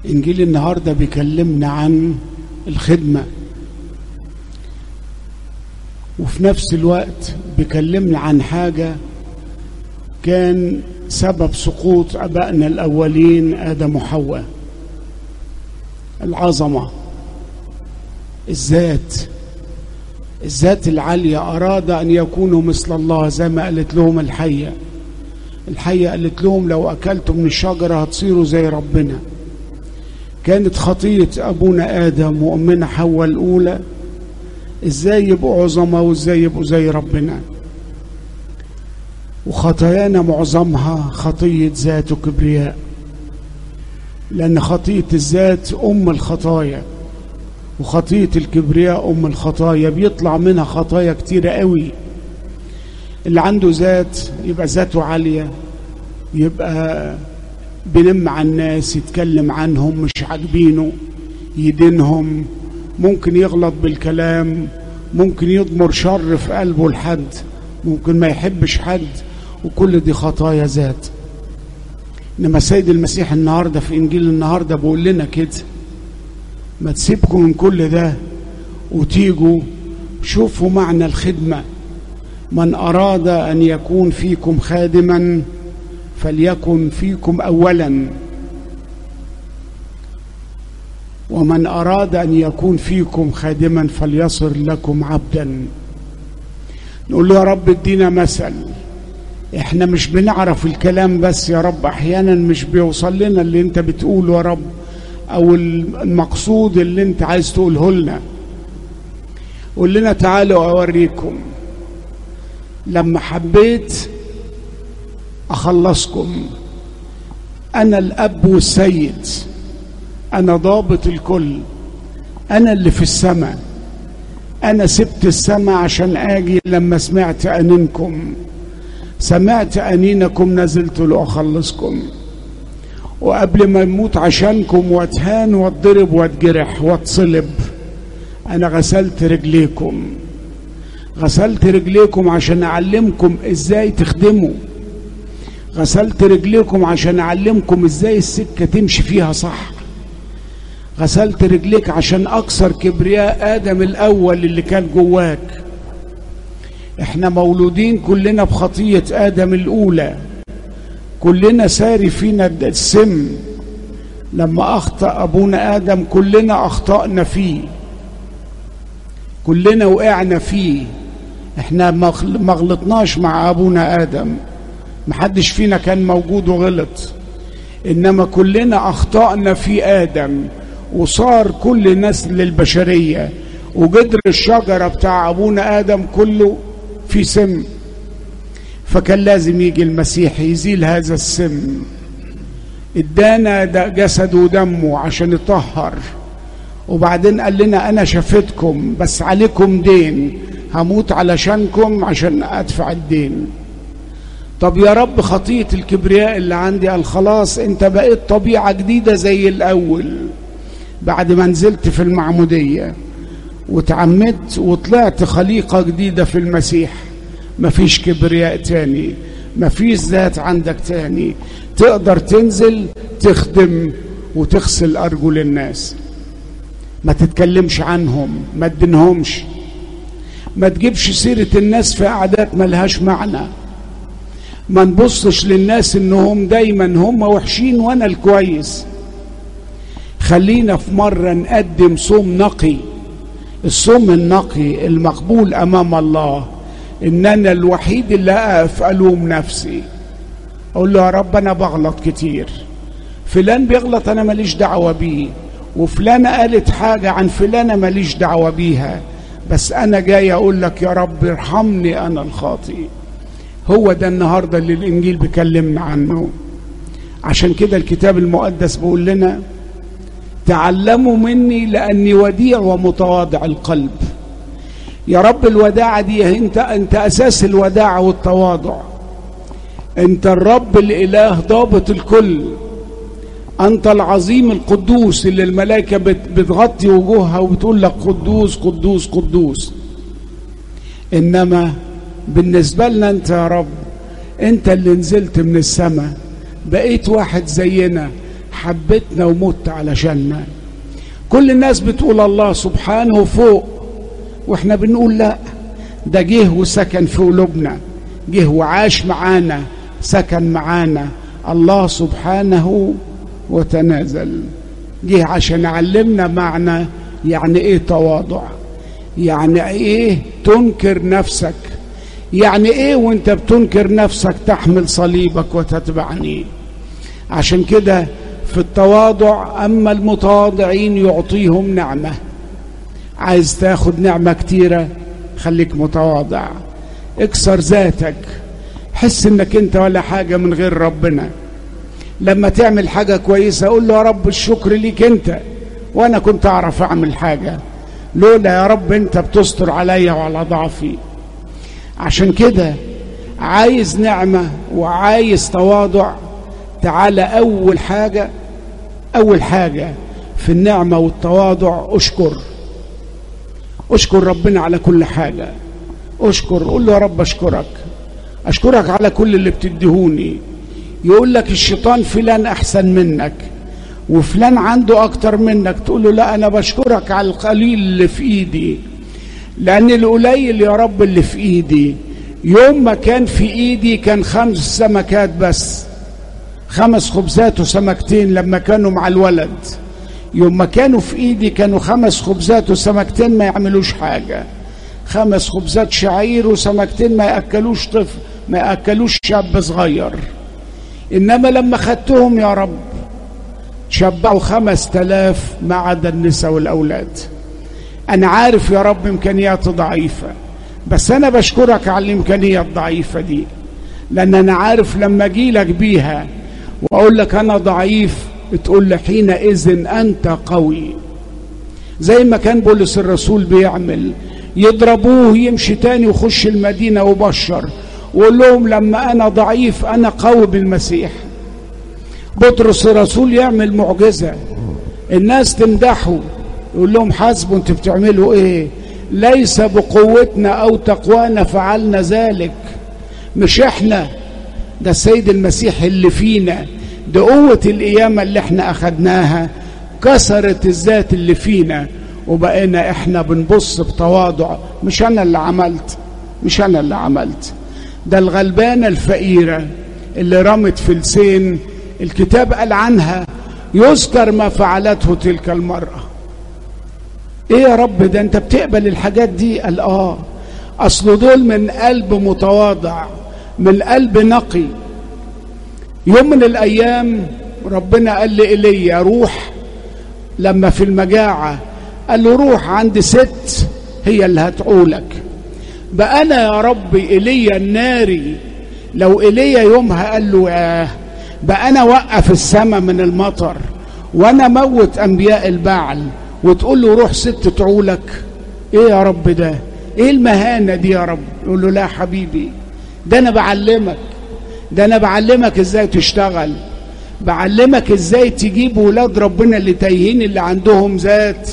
إنجيل النهاردة بيكلمنا عن الخدمة وفي نفس الوقت بيكلمنا عن حاجة كان سبب سقوط أبائنا الأولين آدم وحواء العظمة الذات الذات العالية أراد أن يكونوا مثل الله زي ما قالت لهم الحية الحية قالت لهم لو أكلتم من الشجرة هتصيروا زي ربنا كانت خطية أبونا آدم وأمنا حواء الأولى إزاي يبقوا عظماء وإزاي يبقوا زي ربنا وخطايانا معظمها خطية ذات وكبرياء لأن خطية الذات أم الخطايا وخطية الكبرياء أم الخطايا بيطلع منها خطايا كتيرة قوي اللي عنده ذات يبقى ذاته عالية يبقى بينم على الناس يتكلم عنهم مش عاجبينه يدينهم ممكن يغلط بالكلام ممكن يضمر شر في قلبه لحد ممكن ما يحبش حد وكل دي خطايا ذات انما السيد المسيح النهارده في انجيل النهارده بيقول لنا كده ما تسيبكم من كل ده وتيجوا شوفوا معنى الخدمه من اراد ان يكون فيكم خادما فليكن فيكم اولا ومن اراد ان يكون فيكم خادما فليصر لكم عبدا نقول له يا رب ادينا مثل احنا مش بنعرف الكلام بس يا رب احيانا مش بيوصل لنا اللي انت بتقوله يا رب او المقصود اللي انت عايز تقوله لنا قول لنا تعالوا اوريكم لما حبيت اخلصكم انا الاب والسيد انا ضابط الكل انا اللي في السماء انا سبت السماء عشان اجي لما سمعت انينكم سمعت انينكم نزلت لاخلصكم وقبل ما اموت عشانكم واتهان واتضرب واتجرح واتصلب انا غسلت رجليكم غسلت رجليكم عشان اعلمكم ازاي تخدموا غسلت رجليكم عشان اعلمكم ازاي السكه تمشي فيها صح غسلت رجليك عشان اكسر كبرياء ادم الاول اللي كان جواك احنا مولودين كلنا بخطيه ادم الاولى كلنا ساري فينا السم لما اخطا ابونا ادم كلنا اخطانا فيه كلنا وقعنا فيه احنا ما غلطناش مع ابونا ادم محدش فينا كان موجود وغلط انما كلنا اخطانا في ادم وصار كل نسل البشريه وجدر الشجره بتاع ابونا ادم كله في سم فكان لازم يجي المسيح يزيل هذا السم ادانا جسده ودمه عشان يطهر وبعدين قال لنا انا شفتكم بس عليكم دين هموت علشانكم عشان ادفع الدين طب يا رب خطيه الكبرياء اللي عندي قال خلاص انت بقيت طبيعه جديده زي الاول بعد ما نزلت في المعموديه وتعمدت وطلعت خليقه جديده في المسيح مفيش كبرياء تاني مفيش ذات عندك تاني تقدر تنزل تخدم وتغسل ارجل الناس ما تتكلمش عنهم ما تدينهمش ما تجيبش سيرة الناس في قعدات ملهاش معنى ما نبصش للناس انهم دايما هم وحشين وانا الكويس خلينا في مرة نقدم صوم نقي الصوم النقي المقبول امام الله ان انا الوحيد اللي اقف الوم نفسي اقول له يا رب انا بغلط كتير فلان بيغلط انا ماليش دعوه بيه وفلانه قالت حاجه عن فلانه ماليش دعوه بيها بس انا جاي اقول لك يا رب ارحمني انا الخاطئ هو ده النهارده اللي الانجيل بيكلمنا عنه عشان كده الكتاب المقدس بيقول لنا تعلموا مني لاني وديع ومتواضع القلب يا رب الوداعة دي انت انت اساس الوداعة والتواضع انت الرب الاله ضابط الكل انت العظيم القدوس اللي الملائكة بتغطي وجوهها وبتقول لك قدوس قدوس قدوس انما بالنسبة لنا انت يا رب انت اللي نزلت من السماء بقيت واحد زينا حبتنا ومت علشاننا كل الناس بتقول الله سبحانه فوق واحنا بنقول لا ده جه وسكن في قلوبنا جه وعاش معانا سكن معانا الله سبحانه وتنازل جه عشان يعلمنا معنى يعني ايه تواضع يعني ايه تنكر نفسك يعني ايه وانت بتنكر نفسك تحمل صليبك وتتبعني عشان كده في التواضع اما المتواضعين يعطيهم نعمه عايز تاخد نعمه كتيره خليك متواضع اكسر ذاتك حس انك انت ولا حاجه من غير ربنا لما تعمل حاجه كويسه قول له يا رب الشكر ليك انت وانا كنت اعرف اعمل حاجه لولا يا رب انت بتستر عليا وعلى ضعفي عشان كده عايز نعمه وعايز تواضع تعالى اول حاجه اول حاجه في النعمه والتواضع اشكر اشكر ربنا على كل حاجه اشكر قول له يا رب اشكرك اشكرك على كل اللي بتديهوني يقول لك الشيطان فلان احسن منك وفلان عنده اكتر منك تقول له لا انا بشكرك على القليل اللي في ايدي لان القليل يا رب اللي في ايدي يوم ما كان في ايدي كان خمس سمكات بس خمس خبزات وسمكتين لما كانوا مع الولد يوم ما كانوا في ايدي كانوا خمس خبزات وسمكتين ما يعملوش حاجه خمس خبزات شعير وسمكتين ما ياكلوش طفل ما ياكلوش شاب صغير انما لما خدتهم يا رب شبعوا خمس تلاف ما عدا النساء والاولاد انا عارف يا رب امكانياتي ضعيفه بس انا بشكرك على الامكانيه الضعيفه دي لان انا عارف لما اجي لك بيها واقول لك انا ضعيف تقول لي حينئذ انت قوي زي ما كان بولس الرسول بيعمل يضربوه يمشي تاني ويخش المدينه وبشر وقول لهم لما انا ضعيف انا قوي بالمسيح بطرس الرسول يعمل معجزه الناس تمدحه يقول لهم حاسبوا انتوا بتعملوا ايه ليس بقوتنا او تقوانا فعلنا ذلك مش احنا ده السيد المسيح اللي فينا ده قوة القيامة اللي احنا أخدناها كسرت الذات اللي فينا وبقينا احنا بنبص بتواضع مش أنا اللي عملت مش أنا اللي عملت ده الغلبانة الفقيرة اللي رمت فلسين الكتاب قال عنها يذكر ما فعلته تلك المرأة ايه يا رب ده انت بتقبل الحاجات دي قال اه اصل دول من قلب متواضع من قلب نقي يوم من الايام ربنا قال لإيليا روح لما في المجاعة قال له روح عند ست هي اللي هتعولك بقى انا يا رب ايليا الناري لو ايليا يومها قال له آه بقى انا وقف السماء من المطر وانا موت انبياء البعل وتقول له روح ست تعولك ايه يا رب ده ايه المهانة دي يا رب يقول له لا حبيبي ده انا بعلمك ده انا بعلمك ازاي تشتغل بعلمك ازاي تجيب ولاد ربنا اللي تايهين اللي عندهم ذات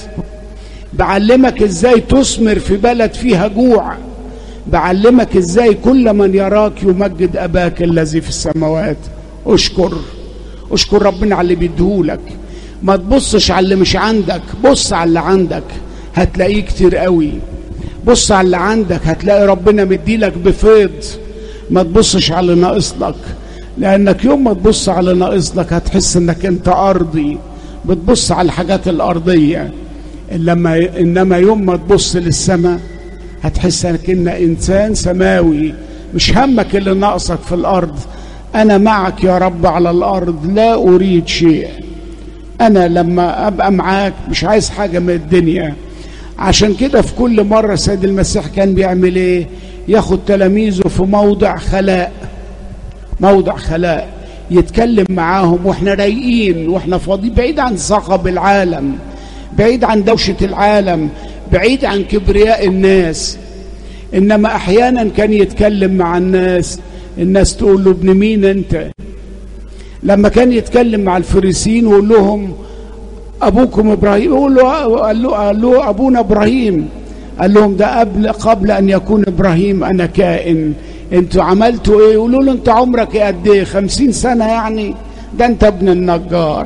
بعلمك ازاي تثمر في بلد فيها جوع بعلمك ازاي كل من يراك يمجد اباك الذي في السماوات اشكر اشكر ربنا على اللي بيديهولك ما تبصش على اللي مش عندك بص على اللي عندك هتلاقيه كتير قوي بص على اللي عندك هتلاقي ربنا مديلك بفيض ما تبصش على اللي ناقص لك لانك يوم ما تبص على اللي ناقص لك هتحس انك انت ارضي بتبص على الحاجات الارضيه لما انما يوم ما تبص للسماء هتحس انك ان انسان سماوي مش همك اللي ناقصك في الارض انا معك يا رب على الارض لا اريد شيء انا لما ابقى معاك مش عايز حاجه من الدنيا عشان كده في كل مره سيد المسيح كان بيعمل ايه ياخد تلاميذه في موضع خلاء موضع خلاء يتكلم معاهم واحنا رايقين واحنا فاضيين بعيد عن صخب العالم بعيد عن دوشه العالم بعيد عن كبرياء الناس انما احيانا كان يتكلم مع الناس الناس تقول له ابن مين انت لما كان يتكلم مع الفريسيين ويقول لهم ابوكم ابراهيم يقول له قال له, قال له ابونا ابراهيم قال لهم ده قبل قبل ان يكون ابراهيم انا كائن انتوا عملتوا ايه يقولوا له انت عمرك قد ايه خمسين سنه يعني ده انت ابن النجار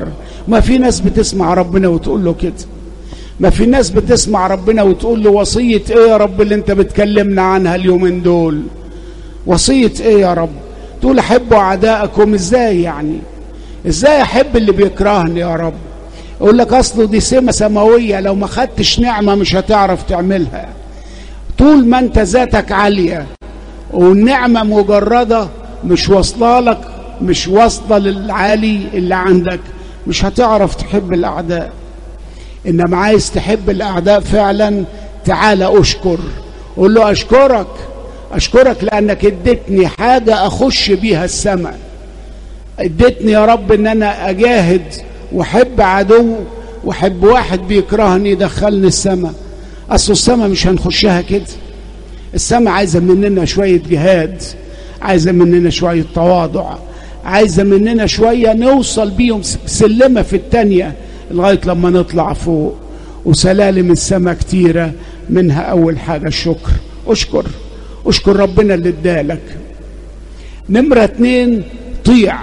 ما في ناس بتسمع ربنا وتقول له كده ما في ناس بتسمع ربنا وتقول له وصية ايه يا رب اللي انت بتكلمنا عنها اليومين دول وصية ايه يا رب تقول احبوا اعدائكم ازاي يعني ازاي احب اللي بيكرهني يا رب يقول لك اصله دي سمة سماوية لو ما خدتش نعمة مش هتعرف تعملها طول ما انت ذاتك عالية والنعمة مجردة مش واصلة لك مش واصلة للعالي اللي عندك مش هتعرف تحب الأعداء إنما عايز تحب الأعداء فعلا تعال أشكر قول له أشكرك أشكرك لأنك اديتني حاجة أخش بيها السماء اديتني يا رب إن أنا أجاهد وأحب عدو وأحب واحد بيكرهني يدخلني السماء أصل السماء مش هنخشها كده السماء عايزة مننا شوية جهاد عايزة مننا شوية تواضع عايزة مننا شوية نوصل بيهم سلمة في التانية لغاية لما نطلع فوق وسلالم السماء كتيرة منها أول حاجة الشكر أشكر أشكر ربنا اللي ادالك نمرة اتنين طيع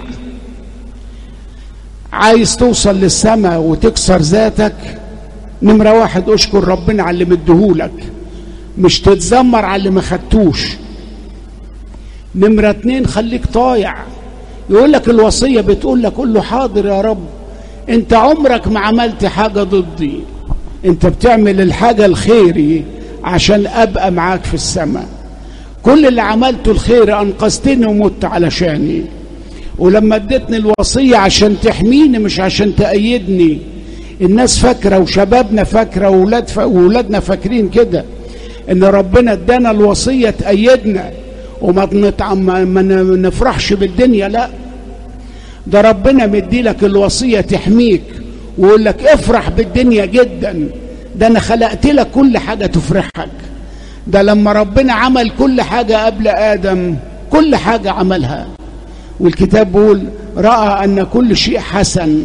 عايز توصل للسماء وتكسر ذاتك نمرة واحد اشكر ربنا على اللي مديهولك مش تتذمر على اللي ما خدتوش نمرة اتنين خليك طايع يقول لك الوصية بتقول لك قول له حاضر يا رب انت عمرك ما عملت حاجة ضدي انت بتعمل الحاجة الخيري عشان ابقى معاك في السماء كل اللي عملته الخير انقذتني ومت علشاني ولما اديتني الوصية عشان تحميني مش عشان تأيدني الناس فاكرة وشبابنا فاكرة وولاد ف... وولادنا فاكرين كده ان ربنا ادانا الوصية تأيدنا وما نتع... ما نفرحش بالدنيا لا ده ربنا مدي لك الوصية تحميك ويقول لك افرح بالدنيا جدا ده انا خلقت لك كل حاجة تفرحك ده لما ربنا عمل كل حاجة قبل آدم كل حاجة عملها والكتاب بيقول رأى أن كل شيء حسن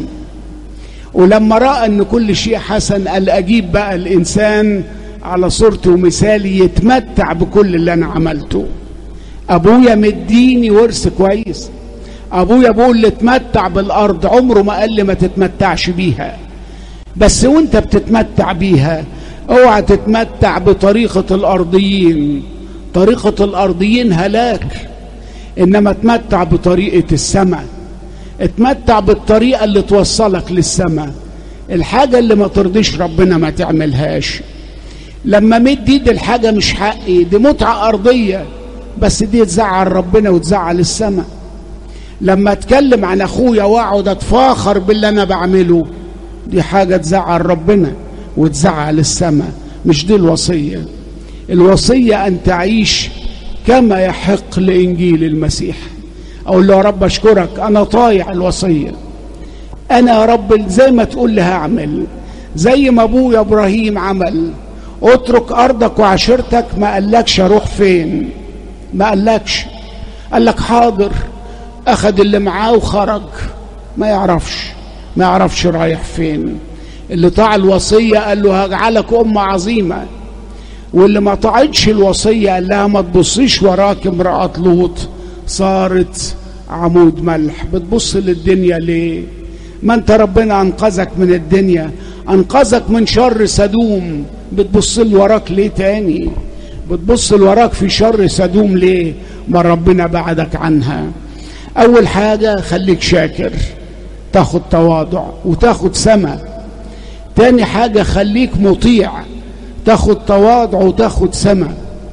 ولما رأى أن كل شيء حسن قال أجيب بقى الإنسان على صورته ومثالي يتمتع بكل اللي أنا عملته أبويا مديني ورث كويس أبويا بيقول لي اتمتع بالأرض عمره ما قال لي ما تتمتعش بيها بس وانت بتتمتع بيها اوعى تتمتع بطريقة الأرضيين طريقة الأرضيين هلاك إنما اتمتع بطريقة السماء اتمتع بالطريقة اللي توصلك للسماء الحاجة اللي ما ترضيش ربنا ما تعملهاش لما مد ايد الحاجة مش حقي دي متعة أرضية بس دي تزعل ربنا وتزعل السماء لما اتكلم عن اخويا واقعد اتفاخر باللي انا بعمله دي حاجة تزعل ربنا وتزعل السماء مش دي الوصية الوصية أن تعيش كما يحق لإنجيل المسيح أقول له يا رب أشكرك أنا طايع الوصية أنا يا رب زي ما تقول لي هعمل زي ما أبويا إبراهيم عمل اترك أرضك وعشيرتك ما قالكش أروح فين ما قالكش قال لك حاضر أخذ اللي معاه وخرج ما يعرفش ما يعرفش رايح فين اللي طاع الوصية قال له هجعلك أمة عظيمة واللي ما طاعتش الوصية قال لها ما تبصيش وراك امرأة لوط صارت عمود ملح بتبص للدنيا ليه ما انت ربنا انقذك من الدنيا انقذك من شر سدوم بتبص وراك ليه تاني بتبص وراك في شر سدوم ليه ما ربنا بعدك عنها اول حاجة خليك شاكر تاخد تواضع وتاخد سما تاني حاجة خليك مطيع تاخد تواضع وتاخد سما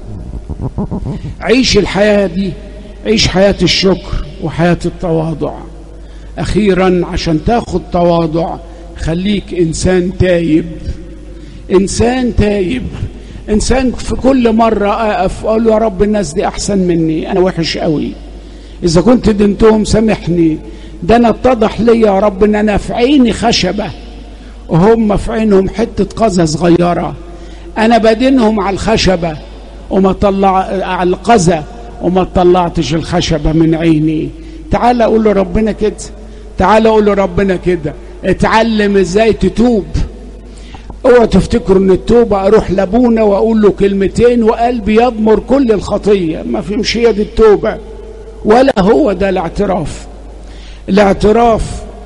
عيش الحياة دي عيش حياة الشكر وحياة التواضع أخيرا عشان تاخد تواضع خليك إنسان تايب إنسان تايب إنسان في كل مرة أقف أقول يا رب الناس دي أحسن مني أنا وحش قوي إذا كنت دنتهم سامحني ده أنا اتضح لي يا رب إن أنا في عيني خشبة وهم في عينهم حتة قذى صغيرة أنا بدينهم على الخشبة وما طلع على القذى وما طلعتش الخشبة من عيني تعال أقول لربنا كده تعال أقول لربنا كده اتعلم ازاي تتوب اوعوا تفتكروا ان التوبة اروح لابونا واقول له كلمتين وقلبي يضمر كل الخطية ما في مش هي دي التوبة ولا هو ده الاعتراف الاعتراف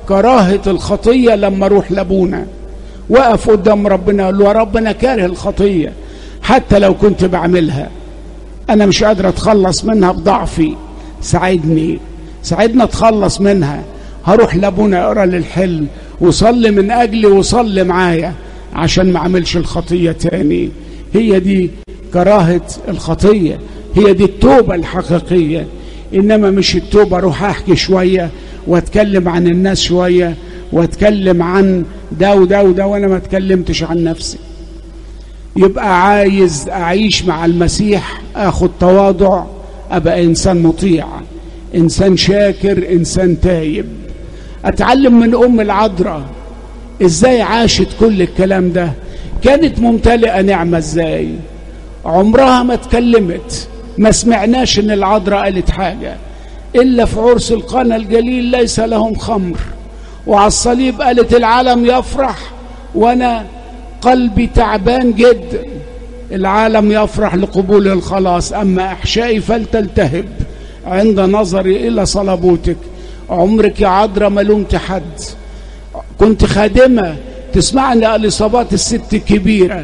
كراهة الخطية لما اروح لابونا وقف قدام ربنا قال له يا رب انا كاره الخطية حتى لو كنت بعملها انا مش قادر اتخلص منها بضعفي ساعدني ساعدنا اتخلص منها هروح لابونا اقرا للحل وصلي من اجلي وصلي معايا عشان ما اعملش الخطيه تاني هي دي كراهه الخطيه هي دي التوبه الحقيقيه انما مش التوبه اروح احكي شويه واتكلم عن الناس شويه واتكلم عن ده وده وده وانا ما اتكلمتش عن نفسي يبقى عايز اعيش مع المسيح اخد تواضع ابقى انسان مطيع انسان شاكر انسان تايب اتعلم من ام العذراء ازاي عاشت كل الكلام ده كانت ممتلئه نعمه ازاي عمرها ما اتكلمت ما سمعناش ان العذراء قالت حاجه الا في عرس القنا الجليل ليس لهم خمر وعلى الصليب قالت العالم يفرح وانا قلبي تعبان جدا العالم يفرح لقبول الخلاص اما احشائي فلتلتهب عند نظري الى صلبوتك عمرك يا عذراء ما لومت حد كنت خادمه تسمعني الاصابات الست كبيره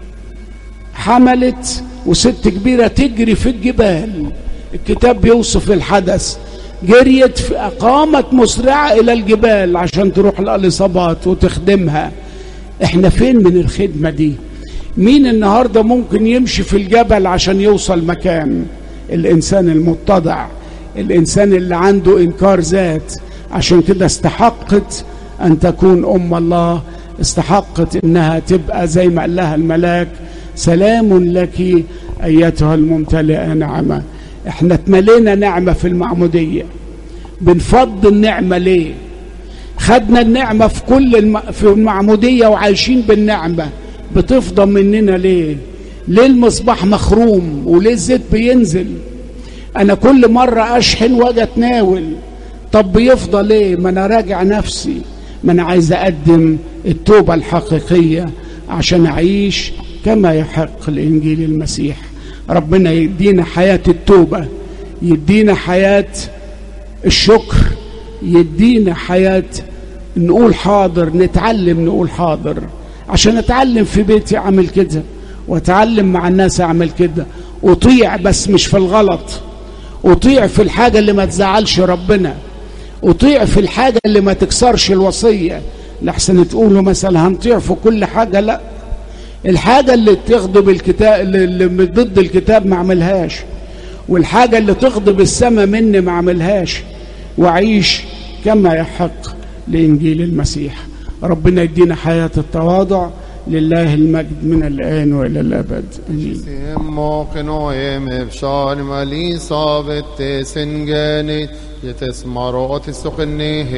حملت وست كبيره تجري في الجبال الكتاب بيوصف الحدث جريت في قامت مسرعه الى الجبال عشان تروح الاصابات وتخدمها احنا فين من الخدمه دي مين النهارده ممكن يمشي في الجبل عشان يوصل مكان الانسان المتضع الانسان اللي عنده انكار ذات عشان كده استحقت ان تكون ام الله استحقت انها تبقى زي ما قال لها الملاك سلام لك ايتها الممتلئه نعمه احنا اتملينا نعمه في المعموديه بنفض النعمه ليه خدنا النعمه في كل الم... في المعموديه وعايشين بالنعمه بتفضى مننا ليه ليه المصباح مخروم وليه الزيت بينزل انا كل مره اشحن واجي اتناول طب بيفضى ليه ما انا راجع نفسي ما انا عايز اقدم التوبه الحقيقيه عشان اعيش كما يحق لانجيل المسيح ربنا يدينا حياه التوبه يدينا حياه الشكر يدينا حياه نقول حاضر نتعلم نقول حاضر عشان اتعلم في بيتي اعمل كده واتعلم مع الناس اعمل كده اطيع بس مش في الغلط اطيع في الحاجه اللي ما تزعلش ربنا اطيع في الحاجه اللي ما تكسرش الوصيه لحسن تقولوا مثلا هنطيع في كل حاجه لا الحاجه اللي تغضب الكتاب اللي ضد الكتاب ما اعملهاش والحاجه اللي تغضب السماء مني ما اعملهاش واعيش كما يحق لانجيل المسيح ربنا يدينا حياه التواضع لله المجد من الآن وإلى الأبد آمين Mokkenoem efshan mali sabet sengenit yetes marot sukhne